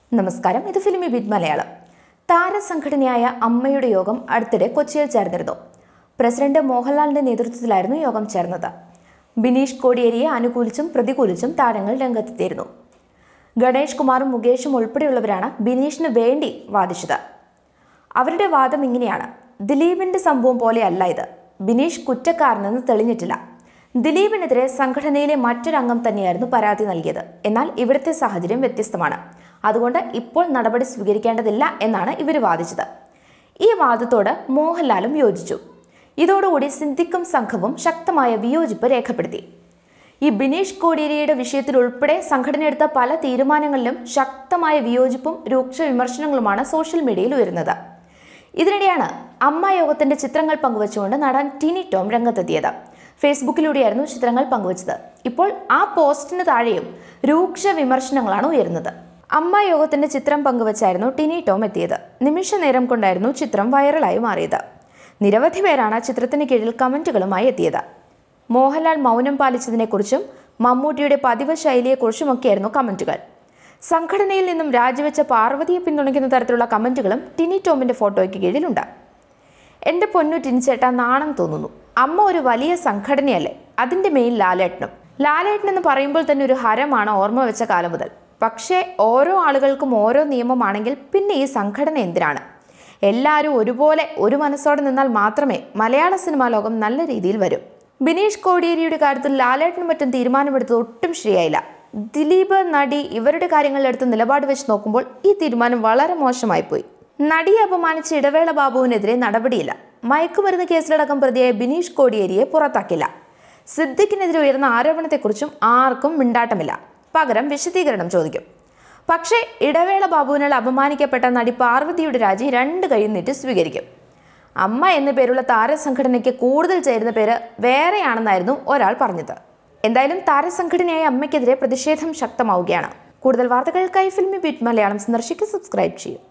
നമസ്കാരം ഇത് ഫിലിമി ബിറ്റ് മലയാളം താരസംഘടനയായ അമ്മയുടെ യോഗം അടുത്തിടെ കൊച്ചിയിൽ ചേർന്നിരുന്നു പ്രസിഡന്റ് മോഹൻലാലിന്റെ നേതൃത്വത്തിലായിരുന്നു യോഗം ചേർന്നത് ബിനീഷ് കോടിയേരിയെ അനുകൂലിച്ചും പ്രതികൂലിച്ചും താരങ്ങൾ രംഗത്തെത്തിയിരുന്നു ഗണേഷ് കുമാറും മുകേഷും ഉൾപ്പെടെയുള്ളവരാണ് ബിനീഷിന് വേണ്ടി വാദിച്ചത് അവരുടെ വാദം ഇങ്ങനെയാണ് ദിലീപിന്റെ സംഭവം പോലെയല്ല ഇത് ബിനീഷ് കുറ്റക്കാരനെന്ന് തെളിഞ്ഞിട്ടില്ല ദിലീപിനെതിരെ സംഘടനയിലെ മറ്റൊരംഗം തന്നെയായിരുന്നു പരാതി നൽകിയത് എന്നാൽ ഇവിടുത്തെ സാഹചര്യം വ്യത്യസ്തമാണ് അതുകൊണ്ട് ഇപ്പോൾ നടപടി സ്വീകരിക്കേണ്ടതില്ല എന്നാണ് ഇവർ വാദിച്ചത് ഈ വാദത്തോട് മോഹൻലാലും യോജിച്ചു ഇതോടുകൂടി സിദ്ദിഖും സംഘവും ശക്തമായ വിയോജിപ്പ് രേഖപ്പെടുത്തി ഈ ബിനീഷ് കോടിയേരിയുടെ വിഷയത്തിൽ ഉൾപ്പെടെ സംഘടന എടുത്ത പല തീരുമാനങ്ങളിലും ശക്തമായ വിയോജിപ്പും രൂക്ഷ വിമർശനങ്ങളുമാണ് സോഷ്യൽ മീഡിയയിൽ ഉയരുന്നത് ഇതിനിടെയാണ് അമ്മ യോഗത്തിന്റെ ചിത്രങ്ങൾ പങ്കുവച്ചുകൊണ്ട് നടൻ ടിനി ടോം രംഗത്തെത്തിയത് ഫേസ്ബുക്കിലൂടെയായിരുന്നു ചിത്രങ്ങൾ പങ്കുവച്ചത് ഇപ്പോൾ ആ പോസ്റ്റിന് താഴെയും രൂക്ഷ വിമർശനങ്ങളാണ് ഉയരുന്നത് അമ്മ യോഗത്തിന്റെ ചിത്രം പങ്കുവച്ചായിരുന്നു ടിനി ടോം എത്തിയത് നിമിഷ നേരം കൊണ്ടായിരുന്നു ചിത്രം വൈറലായി മാറിയത് നിരവധി പേരാണ് ചിത്രത്തിന് കീഴിൽ കമന്റുകളുമായി എത്തിയത് മോഹൻലാൽ മൗനം പാലിച്ചതിനെക്കുറിച്ചും മമ്മൂട്ടിയുടെ പതിവ് ശൈലിയെക്കുറിച്ചുമൊക്കെയായിരുന്നു കമന്റുകൾ സംഘടനയിൽ നിന്നും രാജിവെച്ച പാർവതിയെ പിന്തുണയ്ക്കുന്ന തരത്തിലുള്ള കമന്റുകളും ടിനി ടോമിന്റെ ഫോട്ടോയ്ക്ക് കീഴിലുണ്ട് എന്റെ പൊന്നു ടിനിച്ചേട്ട നാണം തോന്നുന്നു അമ്മ ഒരു വലിയ സംഘടനയല്ലേ അതിന്റെ മെയിൻ ലാലേട്ടനും ലാലേട്ടൻ എന്ന് പറയുമ്പോൾ തന്നെ ഒരു ഹരമാണ് ഓർമ്മ വെച്ച കാലം മുതൽ പക്ഷേ ഓരോ ആളുകൾക്കും ഓരോ നിയമമാണെങ്കിൽ പിന്നെ ഈ സംഘടന എന്തിനാണ് എല്ലാവരും ഒരുപോലെ ഒരു മനസ്സോടെ നിന്നാൽ മാത്രമേ മലയാള സിനിമാ ലോകം നല്ല രീതിയിൽ വരും ബിനീഷ് കോടിയേരിയുടെ കാര്യത്തിൽ ലാലേട്ടനും മറ്റും തീരുമാനമെടുത്തത് ഒട്ടും ശരിയായില്ല ദിലീപ് നടി ഇവരുടെ കാര്യങ്ങളിലെടുത്ത് നിലപാട് വെച്ച് നോക്കുമ്പോൾ ഈ തീരുമാനം വളരെ മോശമായി പോയി നടിയെ അപമാനിച്ച ഇടവേള ബാബുവിനെതിരെ നടപടിയില്ല മയക്കുമരുന്ന് കേസിലടക്കം പ്രതിയായ ബിനീഷ് കോടിയേരിയെ പുറത്താക്കില്ല സിദ്ദിഖിനെതിരെ ഉയർന്ന ആരോപണത്തെക്കുറിച്ചും ആർക്കും മിണ്ടാട്ടമില്ല പകരം വിശദീകരണം ചോദിക്കും പക്ഷേ ഇടവേള ബാബുവിനാൽ അപമാനിക്കപ്പെട്ട നടി പാർവതിയുടെ രാജി രണ്ട് കൈയും നീട്ടി സ്വീകരിക്കും അമ്മ എന്ന പേരുള്ള താരസംഘടനയ്ക്ക് കൂടുതൽ ചേരുന്ന പേര് വേറെയാണെന്നായിരുന്നു ഒരാൾ പറഞ്ഞത് എന്തായാലും താരസംഘടനയായ അമ്മയ്ക്കെതിരെ പ്രതിഷേധം ശക്തമാവുകയാണ് കൂടുതൽ വാർത്തകൾക്കായി ഫിൽമി ബീറ്റ് മലയാളം സന്ദർശിക്കുക സബ്സ്ക്രൈബ് ചെയ്യും